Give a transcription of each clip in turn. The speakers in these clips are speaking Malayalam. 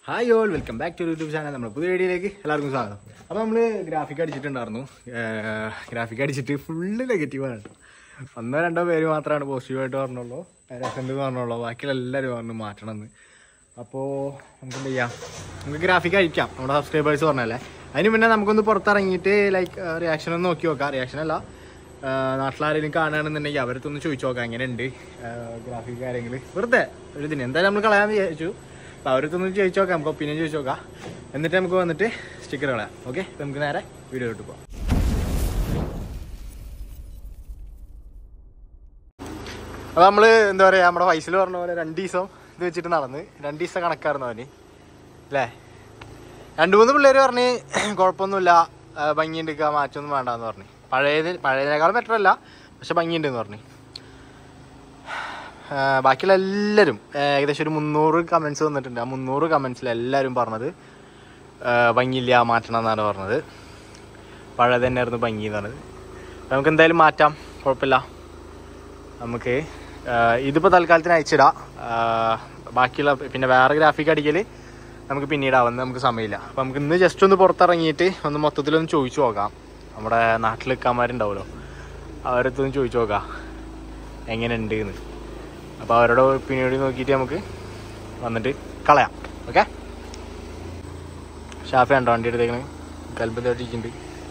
Hi all welcome back to YouTube channel നമ്മുടെ പുതിയ വീഡിയോയിലേക്ക് എല്ലാവർക്കും സ്വാഗതം അപ്പോൾ നമ്മൾ ഗ്രാഫിക് അടിച്ചിട്ടുണ്ടായിരുന്നു ഗ്രാഫിക് അടിച്ചിട്ട് ഫുള്ള് നെഗറ്റീവാണ് ഒന്നോ രണ്ടോ പേര് മാത്രമാണ് പോസിറ്റീവായിട്ട് പറഞ്ഞുള്ളൂ രസമുണ്ട് പറഞ്ഞുള്ളൂ ബാക്കിയുള്ള എല്ലാവരും പറഞ്ഞു മാറ്റണം എന്ന് അപ്പോൾ നമുക്ക് എന്ത് ചെയ്യാം നമുക്ക് ഗ്രാഫിക് അയക്കാം നമ്മുടെ സബ്സ്ക്രൈബേഴ്സ് പറഞ്ഞല്ലേ അതിന് മുന്നേ നമുക്കൊന്ന് പുറത്തിറങ്ങിയിട്ട് ലൈക്ക് റിയാക്ഷൻ ഒന്ന് നോക്കി നോക്കാം റിയാക്ഷൻ അല്ല നാട്ടിലാരെങ്കിലും കാണുകയാണെന്നുണ്ടെങ്കിൽ അവരത്തൊന്ന് ചോദിച്ചു നോക്കാം എങ്ങനെയുണ്ട് ഗ്രാഫിക് കാര്യങ്ങൾ വെറുതെ ഒരു ഇതിന് എന്തായാലും നമ്മൾ കളയാന്ന് വിചാരിച്ചു അപ്പോൾ അവരത്തൊന്ന് ചോദിച്ചു നോക്കാം നമുക്ക് ഒപ്പീനിയൻ ചോദിച്ചു നോക്കാം എന്നിട്ട് നമുക്ക് വന്നിട്ട് സ്റ്റിക്കർ കളയാം ഓക്കെ നമുക്ക് നേരെ വീഡിയോ ഇട്ട് പോകാം അപ്പോൾ നമ്മൾ എന്താ പറയുക നമ്മുടെ വയസ്സിൽ പറഞ്ഞ പോലെ രണ്ട് ദിവസം ഇത് വെച്ചിട്ട് നടന്ന് രണ്ട് ദിവസം കണക്കായിരുന്നു അവന് അല്ലേ രണ്ട് മൂന്ന് പിള്ളേർ പറഞ്ഞ് കുഴപ്പമൊന്നുമില്ല ആ, ഭംഗിയുണ്ട് ഇക്ക, മാറ്റമൊന്നും വേണ്ടാന്ന് പറഞ്ഞു പഴയത് പഴയതിനേക്കാളും ബെറ്റർ അല്ല പക്ഷെ ഭംഗിയുണ്ടെന്ന് പറഞ്ഞു ആ, ബാക്കിയുള്ള എല്ലാവരും ഏകദേശം ഒരു മുന്നൂറ് കമൻസ് വന്നിട്ടുണ്ട് ആ മുന്നൂറ് കമൻസിൽ എല്ലാവരും പറഞ്ഞത് ആ, ഭംഗിയില്ല മാറ്റണം എന്നാണ് പറഞ്ഞത് പഴയ തന്നെയായിരുന്നു ഭംഗി എന്ന് പറഞ്ഞത് അപ്പോൾ നമുക്ക് എന്തായാലും മാറ്റാം കുഴപ്പമില്ല നമുക്ക് ആ, ഇതിപ്പോൾ തൽക്കാലത്തിന് അയച്ചിടാം ആ, ബാക്കിയുള്ള പിന്നെ വേറെ ഗ്രാഫിക് അടിക്കൽ നമുക്ക് പിന്നീടാവും നമുക്ക് സമയമില്ല അപ്പം നമുക്ക് ഇന്ന് ജസ്റ്റ് ഒന്ന് പുറത്തിറങ്ങിയിട്ട് ഒന്ന് മൊത്തത്തിലൊന്ന് ചോദിച്ചു നോക്കാം നമ്മുടെ നാട്ടിൽ നിൽക്കാന്മാരുണ്ടാവുമല്ലോ അവരടുത്തൊന്ന് ചോദിച്ചു നോക്കാം എങ്ങനെയുണ്ട് എന്ന് അപ്പോൾ അവരുടെ ഒപ്പീനിയോട് നോക്കിയിട്ട് നമുക്ക് വന്നിട്ട് കളയാം ഓക്കെ ഷാഫി ഉണ്ടോ വണ്ടി എടുത്തേക്കണ് കൽബത്തിരിക്കുന്നുണ്ട്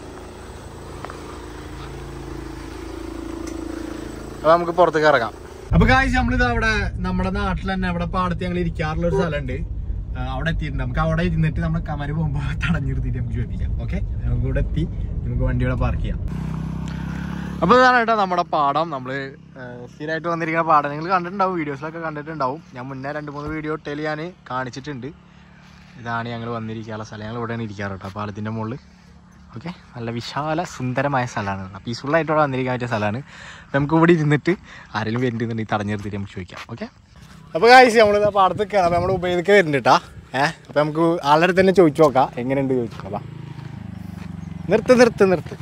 അപ്പൊ നമുക്ക് പുറത്തേക്ക് ഇറങ്ങാം അപ്പൊ കാഴ്ച നമ്മളിത് അവിടെ നമ്മുടെ നാട്ടിൽ തന്നെ അവിടെ പാടത്ത് ഞങ്ങൾ ഇരിക്കാറുള്ള ഒരു സ്ഥലമുണ്ട് ആ, അവിടെ എത്തിയിട്ടുണ്ട് നമുക്ക് അവിടെ ഇരുന്നിട്ട് നമ്മൾ കമര് പോകുമ്പോ തടഞ്ഞു നിർത്തിയിട്ട് നമുക്ക് ചോദിക്കാം ഓക്കെ നമുക്ക് ഇവിടെ എത്തി നമുക്ക് വണ്ടി ഇവിടെ പാർക്ക് ചെയ്യാം അപ്പൊ ഇതാണ് കേട്ടോ നമ്മുടെ പാടം നമ്മള് ആ, സ്ഥിരമായിട്ട് വന്നിരിക്കുന്ന പാടം നിങ്ങൾ കണ്ടിട്ടുണ്ടാവും വീഡിയോസിലൊക്കെ കണ്ടിട്ടുണ്ടാവും ഞാൻ മുന്നേ രണ്ട് മൂന്ന് വീഡിയോ ഇട്ടേൽ ഞാൻ കാണിച്ചിട്ടുണ്ട് ഇതാണ് ഞങ്ങൾ വന്നിരിക്കാനുള്ള സ്ഥലം ഞങ്ങൾ ഇവിടെയാണ് ഇരിക്കാറ് കേട്ടോ പാലത്തിന്റെ മുകളിൽ ഓക്കെ നല്ല വിശാല സുന്ദരമായ സ്ഥലമാണ് പീസ്ഫുൾ ആയിട്ട് വന്നിരിക്കാൻ പറ്റിയ സ്ഥലമാണ് അപ്പോൾ നമുക്ക് ഇവിടെ ഇരുന്നിട്ട് ആരെങ്കിലും വരുന്നുണ്ടെങ്കിൽ തടഞ്ഞു നിർത്തിയിട്ട് നമുക്ക് ചോദിക്കാം ഓക്കെ അപ്പോൾ കാഴ്ച നമ്മൾ പാടത്ത് കയറാം അപ്പോൾ നമ്മൾ ഉപയോഗിക്കുക വരുന്നുണ്ട് കേട്ടാ ഏഹ് അപ്പോൾ നമുക്ക് ആളുടെ അടുത്ത് തന്നെ ചോദിച്ചു നോക്കാം എങ്ങനെയുണ്ട് ചോദിച്ചു നോക്കാം നിർത്ത് നിർത്ത് നിർത്ത്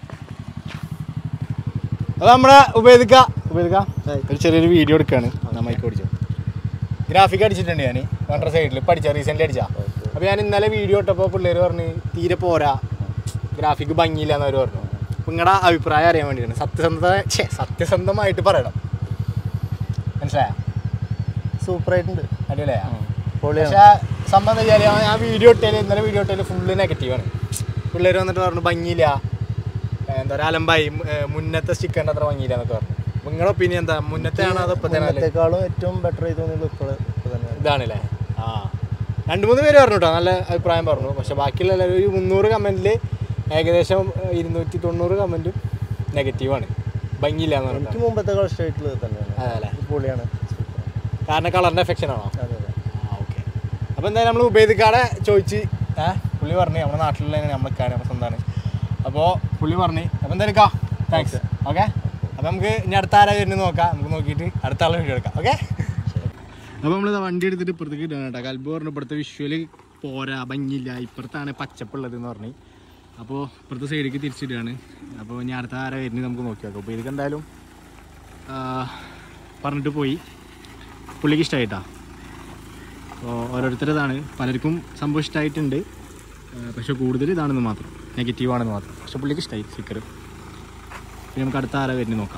അത് നമ്മുടെ ഉപയോഗിക്ക ഉപയോഗിക്ക ഒരു ചെറിയൊരു വീഡിയോ എടുക്കുകയാണ് നമ്മൾക്ക് ഓടിച്ചോ ഗ്രാഫിക് അടിച്ചിട്ടുണ്ട് ഞാൻ വേണ്ട സൈഡിൽ പഠിച്ച റീസെൻ്റ് അടിച്ചാ അപ്പോൾ ഞാൻ ഇന്നലെ വീഡിയോ ഇട്ടപ്പോൾ പിള്ളേർ പറഞ്ഞ് തീരെ പോരാ ഗ്രാഫിക് ഭംഗിയില്ല എന്നവർ പറഞ്ഞു അപ്പം നിങ്ങളുടെ അഭിപ്രായം അറിയാൻ വേണ്ടിയിട്ടാണ് സത്യസന്ധത ഛേ സത്യസന്ധമായിട്ട് പറയണം മനസ്സിലായ സൂപ്പറായിട്ടുണ്ട് അടിപൊളിയാ പൊളിയാണ് പക്ഷേ സംഭവം എന്താ വെച്ചാൽ ഞാൻ വീഡിയോ ഇട്ടതിൽ ഇന്നലെ വീഡിയോ ഇട്ടതിൽ ഫുള്ള് നെഗറ്റീവാണ് പിള്ളേർ വന്നിട്ട് പറഞ്ഞു ഭംഗിയില്ല ഏ, എന്താ പറയുക അലമ്പായി മു- ഏ, മുന്നത്തെ സ്റ്റിക്കറിൻ്റെ അത്ര ഭംഗിയില്ല എന്നൊക്കെ പറഞ്ഞു നിങ്ങളുടെ ഒപ്പീനിയൻ എന്താ മുന്നത്തെ ആണോ അതോ ഇപ്പത്തെ ആണോ മുന്നത്തെക്കാളും ഏറ്റവും ബെറ്റർ ആയി തോന്നിയത് ഇപ്പോൾ ഇപ്പോൾ തന്നെയാണ് ഇതാണല്ലേ ആ രണ്ട് മൂന്ന് പേര് പറഞ്ഞു കേട്ടോ നല്ല അഭിപ്രായം പറഞ്ഞു പക്ഷെ ബാക്കിയുള്ള എല്ലാവരും ഒരു മുന്നൂറ് കമൻറ്റിൽ ഏകദേശം ഏ, ഇരുന്നൂറ്റി തൊണ്ണൂറ് കമൻറ്റും നെഗറ്റീവാണ് ഭംഗിയില്ല എന്ന് എനിക്ക് പറഞ്ഞു മുമ്പത്തെക്കാൾ ഇഷ്ടമായിട്ടുള്ളത് തന്നെയാണ് അതല്ലേ ഇത് പൊളിയാണ് കാരണം കളറിൻ്റെ എഫക്ഷൻ ആണോ അതെ അതെ ആ ഓക്കെ അപ്പോൾ എന്തായാലും നമ്മൾ ഉപയോഗിക്കാടെ ചോദിച്ച് ഏ പുള്ളി പറഞ്ഞു നമ്മുടെ നാട്ടിലുള്ള നമ്മളൊക്കെയാണ് നമ്മുടെ സ്വന്തമാണ് അപ്പോൾ പുള്ളി പറഞ്ഞു അപ്പോൾ എന്തായാലും കാ താങ്ക്സ് ഓക്കെ അപ്പോൾ നമുക്ക് ഇനി അടുത്ത ആരാ വരുന്നത് നോക്കാം നമുക്ക് നോക്കിയിട്ട് അടുത്ത ആളെ വീഡിയോ എടുക്കാം ഓക്കെ അപ്പോൾ നമ്മൾ വണ്ടി എടുത്തിട്ട് ഇപ്പുറത്തേക്ക് ഇട്ടാണ് കേട്ടോ കൽബ് പറഞ്ഞു ഇപ്പുറത്തെ വിഷ്വല് പോരാ ഭംഗിയില്ല ഇപ്പുറത്താണ് പച്ചപ്പുള്ളത് എന്ന് പറഞ്ഞു അപ്പോൾ ഇപ്പുറത്തെ സൈഡിലേക്ക് തിരിച്ചിടുകയാണ് അപ്പോൾ ഇനി അടുത്ത ആരാ വരുന്നത് നമുക്ക് നോക്കി നോക്കാം അപ്പോൾ ഇതൊക്കെ എന്തായാലും ആ, പറഞ്ഞിട്ട് പോയി പുള്ളിക്ക് ഇഷ്ടമായിട്ടാ അപ്പോൾ ഓരോരുത്തരതാണ് പലർക്കും സംഭവം ഇഷ്ടമായിട്ടുണ്ട് പക്ഷെ കൂടുതൽ ഇതാണെന്ന് മാത്രം നെഗറ്റീവാണെന്ന് മാത്രം പക്ഷെ പുള്ളിക്ക് ഇഷ്ടമായി സ്റ്റിക്കർ പിന്നെ നമുക്ക് അടുത്ത ആരെ വരുന്നത് നോക്കാം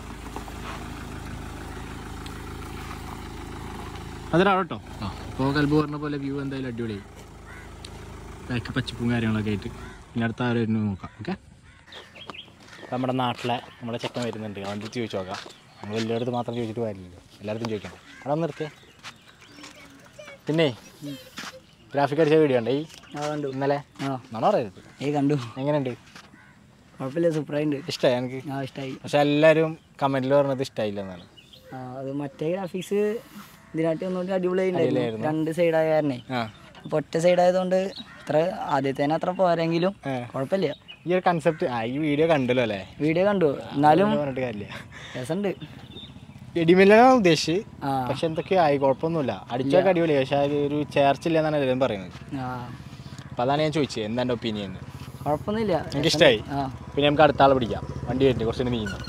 അതൊരാളോ കേട്ടോ ആ അപ്പോൾ കൽബ് പറഞ്ഞ പോലെ വ്യൂ എന്തായാലും അടിപൊളിയായി ബാക്ക് പച്ചപ്പും കാര്യങ്ങളൊക്കെ ആയിട്ട് പിന്നെ അടുത്ത ആരെ വരുന്നത് നോക്കാം ഓക്കെ നമ്മുടെ നാട്ടിലെ നമ്മുടെ ചെക്കൻ വരുന്നുണ്ട് അവൻ്റെ ചോദിച്ചു നോക്കാം നമ്മൾ എല്ലായിടത്തും മാത്രം ചോദിച്ചിട്ട് കാര്യമില്ലല്ലോ എല്ലായിടത്തും ചോദിക്കണം അവിടെ നിർത്തിയേ പിന്നെ ഗ്രാഫിക് അടിച്ച വീഡിയോ ഉണ്ട് ഈ ആ കണ്ടു ഇന്നലെ ആ നാണോ പറയരുത് ഏയ് കണ്ടു എങ്ങനെയുണ്ട് കുഴപ്പമില്ല സൂപ്പറായിട്ടുണ്ട് ഇഷ്ടമായി എനിക്ക് ആ ഇഷ്ടമായി പക്ഷെ എല്ലാവരും കമൻറ്റിൽ പറഞ്ഞത് ഇഷ്ടമായില്ല എന്നാണ് ആ അത് മറ്റേ ഗ്രാഫിക്സ് ഇതിനായിട്ട് ഒന്നുകൂടി അടിപൊളിയായി അടിപൊളിയായിരുന്നു. രണ്ട് സൈഡായ കാരണേ ആ അപ്പോൾ ഒറ്റ സൈഡായതുകൊണ്ട് അത്ര ആദ്യത്തേനെ അത്ര പോരെങ്കിലും ഏ. കുഴപ്പമില്ല ഈ ഒരു കൺസെപ്റ്റ് ആ ഈ വീഡിയോ കണ്ടല്ലോ അല്ലേ വീഡിയോ കണ്ടു എന്നാലും ഇത് പറഞ്ഞിട്ട് കാര്യമില്ല രസമുണ്ട് ഇടിമില്ലാണ് ഉദ്ദേശിച്ച് ആ പക്ഷെ എന്തൊക്കെയോ ആയി കുഴപ്പമൊന്നുമില്ല അടിച്ചൊക്കെ അടിപൊളി പക്ഷെ അത് ഒരു ചേർച്ചില്ല എന്നാണ് എല്ലാവരും പറയുന്നത് ആ അപ്പോൾ അതാണ് ഞാൻ ചോദിച്ചത് എന്താ എൻ്റെ ഒപ്പീനിയൻ കുഴപ്പമൊന്നുമില്ല എനിക്ക് ഇഷ്ടമായി ആ പിന്നെ നമുക്ക് അടുത്ത ആളെ പിടിക്കാം വണ്ടി വരുന്നുണ്ട് കുറച്ച് നീങ്ങുന്നു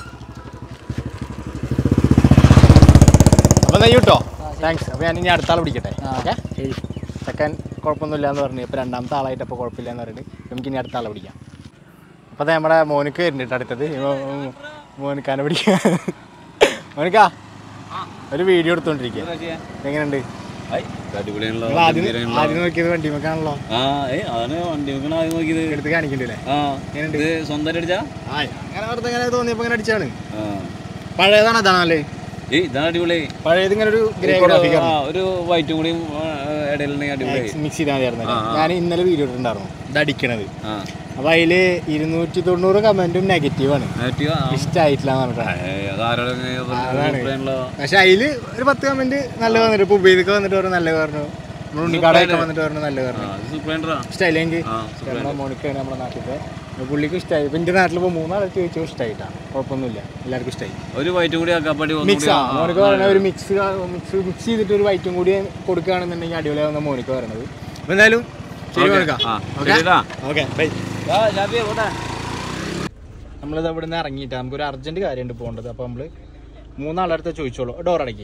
അപ്പോൾ എന്നാ കേട്ടോ താങ്ക്സ് അപ്പോൾ ഞാൻ ഇനി അടുത്ത ആളെ പിടിക്കട്ടെ ആ ഓക്കെ ശരി സെക്കൻഡ് കുഴപ്പമൊന്നുമില്ല എന്ന് പറഞ്ഞു ഇപ്പോൾ രണ്ടാമത്തെ ആളായിട്ട് അപ്പോൾ കുഴപ്പമില്ല എന്ന് പറഞ്ഞിട്ട് നമുക്ക് ഇനി അടുത്ത ആളെ പിടിക്കാം അപ്പോൾ അത് നമ്മുടെ മോനിക്ക് വരുന്നുണ്ട് അടുത്തത് ഇവൻ മോനിക്കാനെ പിടിക്കാം മോനിക്കാ ഒരു വീഡിയോ എടുത്തോണ്ടിരിക്കുക എങ്ങനെയുണ്ട് അടിപൊളിയാണല്ലോ നിങ്ങൾ ആദ്യം ആദ്യം നോക്കിയത് വണ്ടി വെക്കാണല്ലോ ആ ഏ അതാണ് വണ്ടി വെക്കണ ആദ്യം നോക്കിയത് എടുത്ത് കാണിക്കണ്ടല്ലേ ആ എങ്ങനെയുണ്ട്? ഇത് സ്വന്തമായിട്ട് അടിച്ചാ ആ അങ്ങനെ വെറുതെ ഇങ്ങനെ തോന്നിയപ്പോൾ ഇങ്ങനെ അടിച്ചാണ് ആ പഴയതാണ് അതാണല്ലേ ഏയ് ഇതാണ് അടിപൊളി പഴയത് ഇങ്ങനെ ഒരു ഗ്രേ ഒരു- ഗ്രാഫിക് ആ, ഒരു വൈറ്റും കൂടിയും ഇടയിലുണ്ടെങ്കിൽ അടിപൊളി മിക്സ് ചെയ്താൽ മതിയായിരുന്നു ആ, ആ. ഞാൻ ഇന്നലെ വീഡിയോ ഇട്ടിട്ടുണ്ടായിരുന്നു ഇത് അടിക്കണത് ആ അപ്പൊ അതില് ഇരുന്നൂറ്റി തൊണ്ണൂറ് കമന്റും നെഗറ്റീവ് ആണ് നെഗറ്റീവ് ആ ഇഷ്ടമായിട്ടില്ല എന്ന് പറഞ്ഞിട്ടാണ് ഏ, അതാരോടെ അതാണ്. പക്ഷെ അതില് ഒരു പത്ത് കമന്റ് നല്ല വന്നിട്ട് ഇപ്പൊ ഉപയോഗിക്ക വന്നിട്ട് പറഞ്ഞു നല്ല പറഞ്ഞു നമ്മുടെ ഉണ്ണിക്കാടൊക്കെ വന്നിട്ട് പറഞ്ഞു നല്ല പറഞ്ഞു സൂപ്പർ ഇഷ്ടമായില്ലെങ്കിൽ ആ നമ്മുടെ മോണിക്കാണ് നമ്മുടെ നാട്ടിലത്തെ പുള്ളിക്ക് ഇഷ്ടമായി ഇപ്പൊ എന്റെ നാട്ടിൽ ഇപ്പൊ മൂന്നാളെ ചോദിച്ചു ഇഷ്ടമായിട്ടാ കുഴപ്പമൊന്നുമില്ല എല്ലാവർക്കും ഇഷ്ടമായി ഒരു വൈറ്റും കൂടി ആക്കാപ്പടി മിക്സ് ആ മോനിക്ക് പറയണ ഒരു മിക്സ് മിക്സ് മിക്സ് ചെയ്തിട്ട് ഒരു വൈറ്റും കൂടി കൊടുക്കുകയാണെന്നുണ്ടെങ്കിൽ അടിപൊളിയാവുന്ന മോനിക്ക് പറയണത് അപ്പൊ എന്തായാലും ശരി മോനിക്കാം ആ ശരിടാ ഓക്കെ ബൈ ആ ഷാഫിയെ പോട്ടെ നമ്മളിത് ഇവിടെ നിന്ന് ഇറങ്ങിയിട്ട് നമുക്കൊരു അർജന്റ് കാര്യമുണ്ട് പോകേണ്ടത് അപ്പോൾ നമ്മൾ മൂന്നാളടുത്ത് ചോദിച്ചോളൂ ഡോർ അടക്കി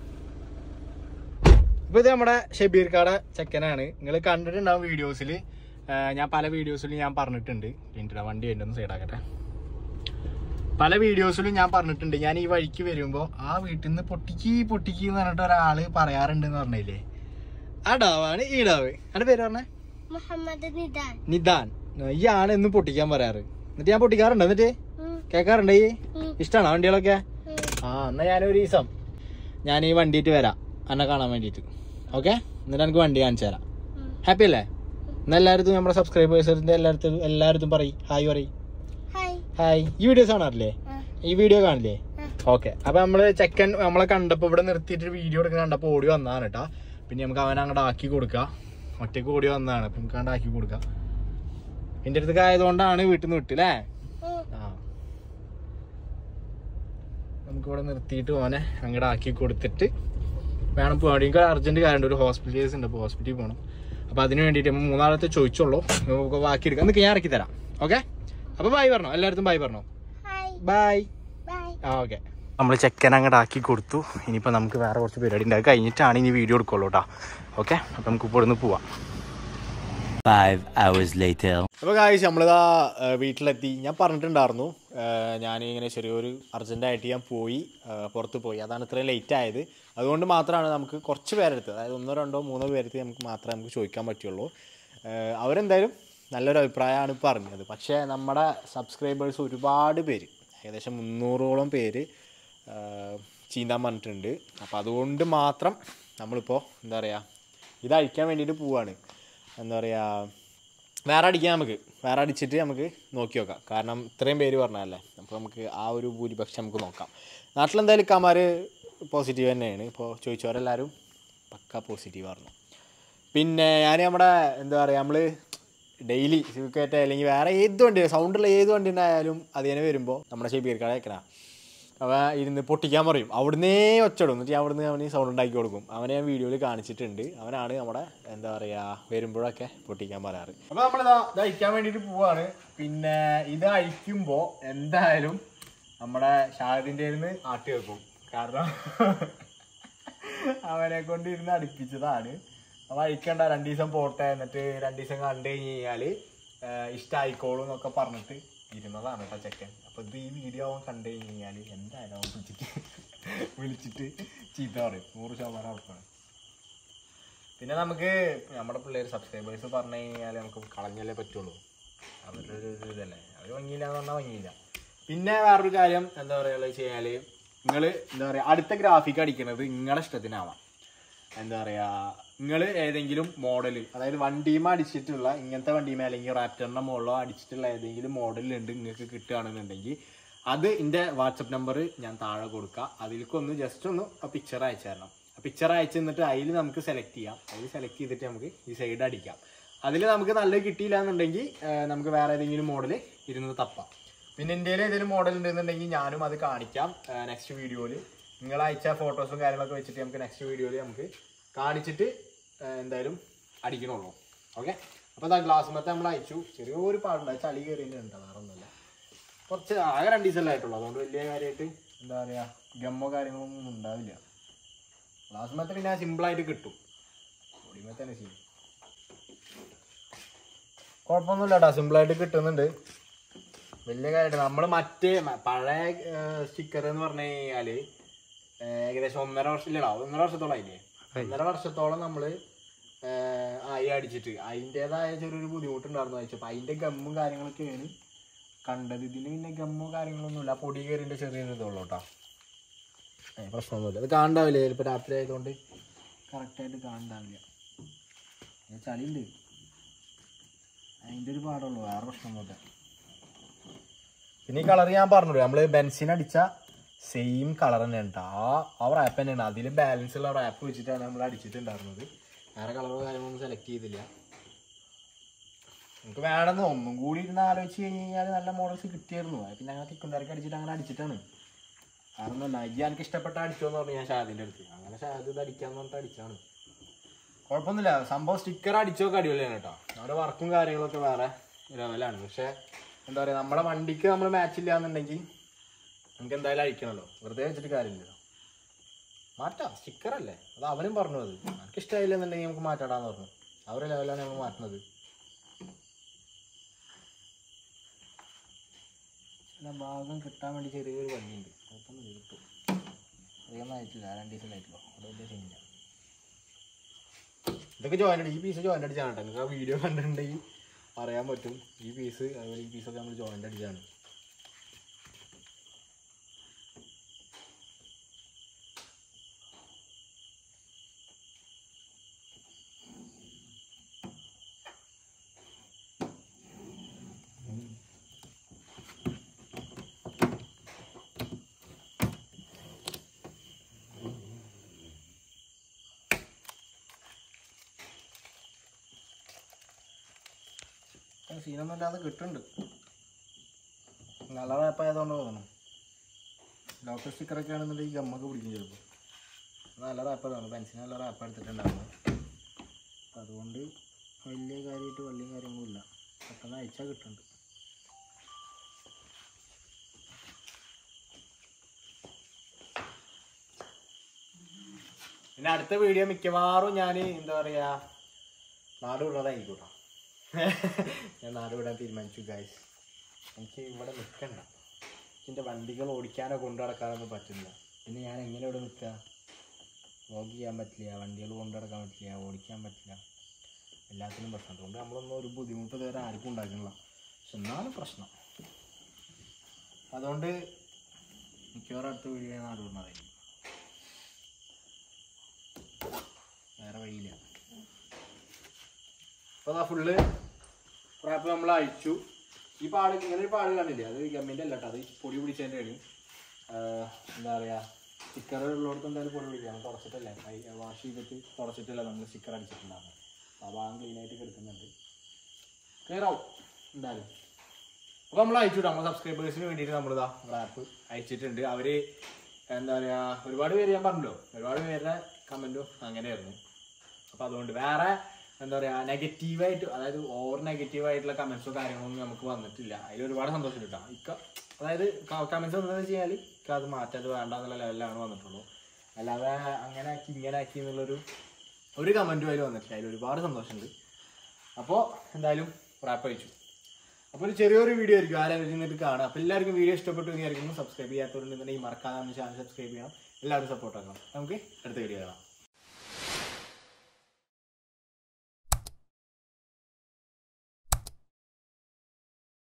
ഇപ്പോൾ ഇത് നമ്മുടെ ഷബീർക്കാടെ ചെക്കനാണ് നിങ്ങൾ കണ്ടിട്ടുണ്ടാവും വീഡിയോസിൽ ഞാൻ പല വീഡിയോസിലും ഞാൻ പറഞ്ഞിട്ടുണ്ട് എൻ്റെ വണ്ടി എൻ്റെ ഒന്ന് സൈഡാക്കട്ടെ പല വീഡിയോസിലും ഞാൻ പറഞ്ഞിട്ടുണ്ട് ഞാൻ ഈ വഴിക്ക് വരുമ്പോൾ ആ വീട്ടിൽ നിന്ന് പൊട്ടിക്ക് പൊട്ടിക്ക് എന്ന് പറഞ്ഞിട്ട് ഒരാൾ പറയാറുണ്ട് എന്ന് പറഞ്ഞില്ലേ ആ ഡാവാണ് ഈ ഡാവ് എൻ്റെ പേര് പറഞ്ഞേ മുഹമ്മദ് നിദാൻ നിദാൻ ഈ ആണ് എന്നും പൊട്ടിക്കാൻ പറയാറ് എന്നിട്ട് ഞാൻ പൊട്ടിക്കാറുണ്ട് എന്നിട്ട് കേൾക്കാറുണ്ട് ഈ ഇഷ്ടമാണോ വണ്ടികളൊക്കെ ആ എന്നാ ഞാനൊരു ദിവസം ഞാൻ ഈ വണ്ടിയിട്ട് വരാം എന്നെ കാണാൻ വേണ്ടിയിട്ട് ഓക്കെ എന്നിട്ട് എനിക്ക് വണ്ടി കാണിച്ചു തരാം ഹാപ്പി അല്ലേ എന്നാ എല്ലായിടത്തും നമ്മുടെ സബ്സ്ക്രൈബേഴ്സിന്റെ എല്ലായിടത്തും എല്ലായിടത്തും പറയും ഹായ് പറയും ഹായ് ഹായ് ഈ വീഡിയോസ് കാണാറില്ലേ ഈ വീഡിയോ കാണില്ലേ ഓക്കെ അപ്പൊ നമ്മള് ചെക്കൻ നമ്മളെ കണ്ടപ്പോ ഇവിടെ നിർത്തിയിട്ട് വീഡിയോ എടുക്കുന്ന കണ്ടപ്പോ ഓടി വന്നതാണ് കേട്ടാ പിന്നെ നമുക്ക് അവനെ അങ്ങോട്ട് ആക്കി കൊടുക്കാം ഒറ്റയ്ക്ക് ഓടി വന്നതാണ് അപ്പൊ നമുക്ക് അങ്ങോട്ട് ആക്കി കൊടുക്കാം എന്റെ അടുത്തൊക്കെ ആയതുകൊണ്ടാണ് വീട്ടിൽ നിന്ന് വിട്ടില്ലേ ആ നമുക്ക് ഇവിടെ നിർത്തിയിട്ട് ഓനെ അങ്ങോട്ട് ആക്കി കൊടുത്തിട്ട് വേണം പോകാൻ എനിക്ക് അർജന്റ് കാര്യമുണ്ട് ഒരു ഹോസ്പിറ്റൽ കേസ് ഉണ്ട് അപ്പോൾ ഹോസ്പിറ്റലിൽ പോകണം അപ്പോൾ അതിന് വേണ്ടിയിട്ട് നമ്മൾ മൂന്നാളത്തെ ചോദിച്ചോളൂ നമുക്ക് ബാക്കി എടുക്കാം എന്നിട്ട് ഞാൻ ഇറക്കി തരാം ഓക്കെ അപ്പോൾ ബൈ പറഞ്ഞോ എല്ലായിടത്തും ബൈ പറഞ്ഞോ ഹായ് ബൈ ബൈ ആ ഓക്കെ നമ്മൾ ചെക്കൻ അങ്ങോട്ട് ആക്കി കൊടുത്തു ഇനിയിപ്പോൾ നമുക്ക് വേറെ കുറച്ച് പരിപാടി ഉണ്ട് അത് കഴിഞ്ഞിട്ടാണ് ഇനി വീഡിയോ എടുക്കുള്ളൂ കേട്ടോ ഓക്കെ അപ്പോൾ നമുക്ക് ഇപ്പോൾ ഇവിടുന്ന് പോവാം Five hours later. അപ്പോൾ കാഴ്ച നമ്മളിതാ ഏഹ്, വീട്ടിലെത്തി ഞാൻ പറഞ്ഞിട്ടുണ്ടായിരുന്നു ഏഹ്, ഞാൻ ഇങ്ങനെ ചെറിയൊരു അർജൻറ്റായിട്ട് ഞാൻ പോയി ഏഹ്, പുറത്ത് പോയി അതാണ് ഇത്രയും ലേറ്റ് ആയത് അതുകൊണ്ട് മാത്രമാണ് നമുക്ക് കുറച്ച് പേരെടുത്ത് അതായത് ഒന്നോ രണ്ടോ മൂന്നോ പേരെടുത്ത് നമുക്ക് മാത്രമേ നമുക്ക് ചോദിക്കാൻ പറ്റുള്ളൂ ഏഹ്, അവരെന്തായാലും നല്ലൊരു അഭിപ്രായമാണ് പറഞ്ഞത് പക്ഷേ നമ്മുടെ സബ്സ്ക്രൈബേഴ്സ് ഒരുപാട് പേര് ഏകദേശം മുന്നൂറോളം പേര് ഏഹ്, ചീന്താൻ പറഞ്ഞിട്ടുണ്ട് അപ്പോൾ അതുകൊണ്ട് മാത്രം നമ്മളിപ്പോൾ എന്താ പറയുക ഇത് അഴിക്കാൻ വേണ്ടിയിട്ട് പോവാണ് എന്താ പറയുക വേറെ അടിക്കാം നമുക്ക് വേറെ അടിച്ചിട്ട് നമുക്ക് നോക്കി നോക്കാം കാരണം ഇത്രയും പേര് പറഞ്ഞതല്ലേ അപ്പോൾ നമുക്ക് ആ ഒരു ഭൂരിപക്ഷം നമുക്ക് നോക്കാം നാട്ടിലെന്തായാലും കമാർ പോസിറ്റീവ് തന്നെയാണ് ഇപ്പോൾ ചോദിച്ചവരെല്ലാവരും പക്ക പോസിറ്റീവ് ആയിരുന്നു പിന്നെ ഞാൻ നമ്മുടെ എന്താ പറയുക നമ്മൾ ഡെയിലി സിവിക്കേറ്റ അല്ലെങ്കിൽ വേറെ ഏത് വണ്ടി സൗണ്ടുള്ള ഏത് വണ്ടി ഉണ്ടായാലും അതിനെ വരുമ്പോൾ നമ്മുടെ ഷെബീർക്കാടെ വെക്കണ അവ ഇരുന്ന് പൊട്ടിക്കാൻ പറയും അവിടുന്നേ ഒച്ചടും എന്നിട്ട് ഞാൻ അവിടുന്ന് അവന് സൗണ്ട് ഉണ്ടാക്കി കൊടുക്കും അവനെ ഞാൻ വീഡിയോയിൽ കാണിച്ചിട്ടുണ്ട് അവനാണ് നമ്മുടെ എന്താ പറയുക വരുമ്പോഴൊക്കെ പൊട്ടിക്കാൻ പറയാറ് അപ്പോൾ നമ്മളിതാ ഇത് അഴിക്കാൻ വേണ്ടിയിട്ട് പോവാണ് പിന്നെ ഇത് അഴിക്കുമ്പോൾ എന്തായാലും നമ്മുടെ ഷാഹിദിൻ്റെ നിന്ന് ആട്ടി വെക്കും കാരണം അവനെ കൊണ്ട് ഇരുന്ന് അടുപ്പിച്ചതാണ് അവ അഴിക്കണ്ട രണ്ടു ദിവസം പോട്ടെ എന്നിട്ട് രണ്ടു ദിവസം കണ്ടു കഴിഞ്ഞ് കഴിഞ്ഞാല് ഇഷ്ടമായിക്കോളും എന്നൊക്കെ പറഞ്ഞിട്ട് ഇരുന്നതാണ് കേട്ടോ ചെക്കൻ അപ്പൊ ഇത് ഈ വീഡിയോ അവൻ കണ്ടു കഴിഞ്ഞ് കഴിഞ്ഞാല് എന്തായാലും അവൻ വിളിച്ചിട്ട് വിളിച്ചിട്ട് ചീത്ത പറയും നൂറ് ശതമാനം ഉറപ്പാണ് പിന്നെ നമുക്ക് നമ്മുടെ പിള്ളേർ സബ്സ്ക്രൈബേഴ്സ് പറഞ്ഞു കഴിഞ്ഞാൽ നമുക്ക് കളഞ്ഞല്ലേ പറ്റുള്ളൂ അവരുടെ ഒരു ഇത് ഇതല്ലേ അവർ ഭംഗിയില്ല എന്ന് പറഞ്ഞാൽ ഭംഗിയില്ല പിന്നെ വേറൊരു കാര്യം എന്താ പറയുക വെച്ച് കഴിഞ്ഞാല് നിങ്ങൾ എന്താ പറയുക അടുത്ത ഗ്രാഫിക് അടിക്കുന്നത് നിങ്ങളുടെ ഇഷ്ടത്തിനാവാം എന്താ പറയുക നിങ്ങൾ ഏതെങ്കിലും മോഡൽ അതായത് വണ്ടിമ അടിച്ചിട്ടുള്ള ഇങ്ങനത്തെ വണ്ടിമ അല്ലെങ്കിൽ റാപ്റ്ററിന്റെ മുകളിലോ അടിച്ചിട്ടുള്ള ഏതെങ്കിലും മോഡലുണ്ട് നിങ്ങൾക്ക് കിട്ടുകയാണെന്നുണ്ടെങ്കിൽ അത് എൻ്റെ വാട്സപ്പ് നമ്പർ ഞാൻ താഴെ കൊടുക്കുക അതിലേക്കൊന്ന് ജസ്റ്റ് ഒന്ന് ആ പിക്ചർ അയച്ചു തരണം ആ പിക്ചർ അയച്ചു തന്നിട്ട് അതിൽ നമുക്ക് സെലക്ട് ചെയ്യാം അതിൽ സെലക്ട് ചെയ്തിട്ട് നമുക്ക് ഈ സൈഡ് അടിക്കാം അതിൽ നമുക്ക് നല്ലത് കിട്ടിയില്ല എന്നുണ്ടെങ്കിൽ ആ, നമുക്ക് വേറെ ഏതെങ്കിലും മോഡൽ ഇരുന്ന് തപ്പാം പിന്നെ ഇന്ത്യയിൽ ഏതെങ്കിലും മോഡൽ ഉണ്ടെന്നുണ്ടെങ്കിൽ ഞാനും അത് കാണിക്കാം നെക്സ്റ്റ് വീഡിയോയിൽ നിങ്ങൾ അയച്ച ഫോട്ടോസും കാര്യങ്ങളൊക്കെ വെച്ചിട്ട് നമുക്ക് നെക്സ്റ്റ് വീഡിയോയിൽ നമുക്ക് കാണിച്ചിട്ട് ആ, എന്തായാലും അടിക്കണുള്ളൂ ഓക്കെ അപ്പോൾ അതാ ഗ്ലാസ് മറ്റേ നമ്മൾ അയച്ചു ചെറിയൊരു പാടുണ്ട് അത് ചളി കയറിയിട്ടുണ്ട് വേറെ ഒന്നുമില്ല കുറച്ച് ആകെ രണ്ട് ദിവസമല്ലേ ആയിട്ടുള്ളൂ അതുകൊണ്ട് വലിയ കാര്യമായിട്ട് എന്താ പറയുക ഗമ്മോ കാര്യങ്ങളൊന്നും ഉണ്ടാവില്ല ഗ്ലാസ് മറ്റേ പിന്നെ സിമ്പിളായിട്ട് കിട്ടും പൊടിമേ തന്നെ ചെയ്യും കുഴപ്പമൊന്നുമില്ല കേട്ടോ സിമ്പിളായിട്ട് കിട്ടുന്നുണ്ട് വലിയ കാര്യമായിട്ട് നമ്മൾ മറ്റേ മ- പഴയ സ്റ്റിക്കർ എന്ന് പറഞ്ഞു കഴിഞ്ഞാല് ഏഹ് ഏകദേശം ഒന്നര വർഷം ഇല്ലടാ ഒന്നര വർഷത്തോളം ആയില്ലേ ഒന്നര വർഷത്തോളം നമ്മള് ഏഹ് ആയി അടിച്ചിട്ട് അതിൻ്റെതായ ചെറിയൊരു ബുദ്ധിമുട്ടുണ്ടായിരുന്നു അയച്ചപ്പോൾ അതിന്റെ ഗമ്മും കാര്യങ്ങളൊക്കെയാണ് കണ്ടത് ഇതിന് പിന്നെ ഗമ്മോ കാര്യങ്ങളൊന്നുമില്ല ആ പൊടി കയറിന്റെ ചെറിയൊരു ഇതുള്ളൂ കേട്ടോ ഏഹ് പ്രശ്നമൊന്നുമില്ല അത് കാണണ്ടാവില്ല ചിലപ്പോൾ രാത്രി ആയതുകൊണ്ട് കറക്റ്റായിട്ട് കാണണ്ടാവില്ല ഏഹ് ചളിയുണ്ട് അതിൻ്റെ ഒരു പാടുള്ളൂ വേറെ പ്രശ്നമൊന്നുമില്ല പിന്നെ ഈ കളർ ഞാൻ പറഞ്ഞു നമ്മള് ബെൻസിൻ അടിച്ച സെയിം കളർ തന്നെ ഉണ്ട് ആ ആ റാപ്പ് തന്നെയാണ് അതിൽ ബാലൻസ് ഉള്ള റാപ്പ് വെച്ചിട്ടാണ് നമ്മൾ അടിച്ചിട്ടുണ്ടായിരുന്നത് വേറെ കളറോ കാര്യങ്ങളൊന്നും സെലക്ട് ചെയ്തില്ല നമുക്ക് വേണമെന്ന് ഒന്നും കൂടി ഇരുന്ന് ആലോചിച്ച് കഴിഞ്ഞ് കഴിഞ്ഞാൽ നല്ല മോഡൽസ് കിട്ടിയായിരുന്നു അത് പിന്നെ അങ്ങനെ തിക്കുണ്ടാക്കി അടിച്ചിട്ട് അങ്ങനെ അടിച്ചിട്ടാണ് കാരണം എന്താ ഈ എനിക്ക് ഇഷ്ടപ്പെട്ട അടിച്ചോന്ന് പറഞ്ഞു ഞാൻ ഷാദിന്റെ അടുത്ത് അങ്ങനെ ഷാദ് ഇത് അടിക്കാന്ന് പറഞ്ഞിട്ട് അടിച്ചാണ് കുഴപ്പമൊന്നുമില്ല സംഭവം സ്റ്റിക്കർ അടിച്ചൊക്കെ അടിപൊളിയാണ് കേട്ടോ അവിടെ വർക്കും കാര്യങ്ങളൊക്കെ വേറെ ലെവലാണ് പക്ഷെ എന്താ പറയുക നമ്മുടെ വണ്ടിക്ക് നമ്മൾ മാച്ച് ഇല്ല എന്നുണ്ടെങ്കിൽ നമുക്ക് എന്തായാലും അഴിക്കണമല്ലോ വെറുതെ വെച്ചിട്ട് കാര്യമില്ലല്ലോ മാറ്റാം സ്റ്റിക്കർ അല്ലേ അത് അവനും പറഞ്ഞു അത് നമുക്ക് ഇഷ്ടമായില്ല എന്നുണ്ടെങ്കിൽ നമുക്ക് മാറ്റാടാന്ന് പറഞ്ഞു ആ ഒരു ലെവലാണ് നമ്മൾ മാറ്റുന്നത് ചില ഭാഗം കിട്ടാൻ വേണ്ടി ചെറിയൊരു വണ്ടിയുണ്ട് കുഴപ്പമൊന്നും കിട്ടും അധികം ആയിട്ടില്ല രണ്ട് ദിവസം ആയിട്ടുള്ളൂ അവിടെ വലിയ സീനില്ല ഇതൊക്കെ ജോയിൻ അടി ഈ പീസ് ജോയിൻ അടിച്ചാണ് കേട്ടോ നിങ്ങൾക്ക് ആ വീഡിയോ കണ്ടിട്ടുണ്ടെങ്കിൽ അറിയാൻ പറ്റും ഈ പീസ് അതുപോലെ ഈ പീസൊക്കെ നമ്മൾ ജോയിൻ അടിച്ചാണ് സീനൊന്നും ഇല്ലാതെ കിട്ടുന്നുണ്ട് നല്ല റാപ്പ് ആയതുകൊണ്ട് തോന്നണം ലോക്കൽ സ്റ്റിക്കറൊക്കെ ആണെന്നുണ്ടെങ്കിൽ ഗമ്മൊക്കെ പിടിക്കും ചിലപ്പോൾ നല്ല റാപ്പ് തോന്നുന്നു പെൻസിന് നല്ല റാപ്പ് എടുത്തിട്ടുണ്ടായിരുന്നു അപ്പം അതുകൊണ്ട് വലിയ കാര്യമായിട്ട് വലിയ കാര്യങ്ങളും ഇല്ല പെട്ടെന്ന് അയച്ചാൽ കിട്ടുന്നുണ്ട് പിന്നെ അടുത്ത വീഡിയോ മിക്കവാറും ഞാൻ എന്താ പറയുക നാട് വിടുന്നതായിരിക്കും കേട്ടോ ഞാൻ നാട് വിടാൻ തീരുമാനിച്ചു ഗായ്സ് എനിക്ക് ഇവിടെ നിൽക്കണ്ട എൻ്റെ വണ്ടികൾ ഓടിക്കാനോ കൊണ്ടു നടക്കാനൊന്നും പറ്റില്ല പിന്നെ ഞാൻ എങ്ങനെ ഇവിടെ നിൽക്കുക വോക്ക് ചെയ്യാൻ പറ്റില്ല വണ്ടികൾ കൊണ്ടു നടക്കാൻ പറ്റില്ല ഓടിക്കാൻ പറ്റില്ല എല്ലാത്തിനും പ്രശ്നം അതുകൊണ്ട് നമ്മളൊന്നും ഒരു ബുദ്ധിമുട്ട് ഇതുവരെ ആർക്കും ഉണ്ടാക്കുന്നില്ല പക്ഷെ എന്നാലും പ്രശ്നം അതുകൊണ്ട് മിക്കവാറും അടുത്ത വീഡിയോ നാട് വിടുന്നതായിരിക്കും വേറെ വഴിയില്ല അപ്പോൾ അതാ ഫുള്ള് റാപ്പ് നമ്മൾ അഴിച്ചു ഈ പാട് ഇങ്ങനെ ഒരു പാട് കണ്ടില്ലേ അത് ഗമ്മിൻ്റെ അല്ല കേട്ടോ അത് പൊടി പിടിച്ചതിൻ്റെയാണ് എന്താ പറയുക സ്റ്റിക്കർ ഉള്ളിടത്ത് എന്തായാലും പൊടി പിടിക്കാം തുടച്ചിട്ടല്ലേ വാഷ് ചെയ്തിട്ട് തുടച്ചിട്ടല്ല നമ്മൾ സ്റ്റിക്കർ അടിച്ചിട്ടുണ്ടാകുന്നത് ആ ഭാഗം ക്ലീനായിട്ട് കിടക്കുന്നുണ്ട് ക്ലിയർ ആവും എന്തായാലും അപ്പോൾ നമ്മൾ അയച്ചു നമ്മൾ സബ്സ്ക്രൈബേഴ്സിന് വേണ്ടിയിട്ട് നമ്മളിതാ റാപ്പ് അയച്ചിട്ടുണ്ട് അവർ എന്താ പറയുക ഒരുപാട് പേര് ഞാൻ പറഞ്ഞല്ലോ ഒരുപാട് പേരുടെ കമൻറ്റും അങ്ങനെയായിരുന്നു അപ്പോൾ അതുകൊണ്ട് വേറെ എന്താ പറയുക നെഗറ്റീവായിട്ട് അതായത് ഓവർ നെഗറ്റീവ് ആയിട്ടുള്ള കമൻസോ കാര്യങ്ങളൊന്നും നമുക്ക് വന്നിട്ടില്ല അതിൽ ഒരുപാട് സന്തോഷം കിട്ടാം ഇക്ക അതായത് കമൻസ് വന്നതെന്ന് വെച്ച് കഴിഞ്ഞാൽ ഇക്ക അത് മാറ്റാൻ വേണ്ട എന്നുള്ള ലെവലിലാണ് വന്നിട്ടുള്ളൂ അല്ലാതെ അങ്ങനെ ആക്കി ഇങ്ങനെ ആക്കി എന്നുള്ളൊരു ഒരു കമൻറ്റും അതിൽ വന്നിട്ടില്ല അതിൽ ഒരുപാട് സന്തോഷമുണ്ട് അപ്പോൾ എന്തായാലും റാപ്പ് അയച്ചു അപ്പോൾ ഒരു ചെറിയൊരു വീഡിയോ ആയിരിക്കും ആരും ഇരുന്നിട്ട് കാണാം അപ്പോൾ എല്ലാവർക്കും വീഡിയോ ഇഷ്ടപ്പെട്ടു വിചാരിക്കുന്നു സബ്സ്ക്രൈബ് ചെയ്യാത്തവരുണ്ടെന്നുണ്ടെങ്കിൽ മറക്കാതെ ചാനൽ സബ്സ്ക്രൈബ് ചെയ്യണം എല്ലാവരും സപ്പോർട്ട് ആക്കണം നമുക്ക് അടുത്ത വീഡിയോ കാണാം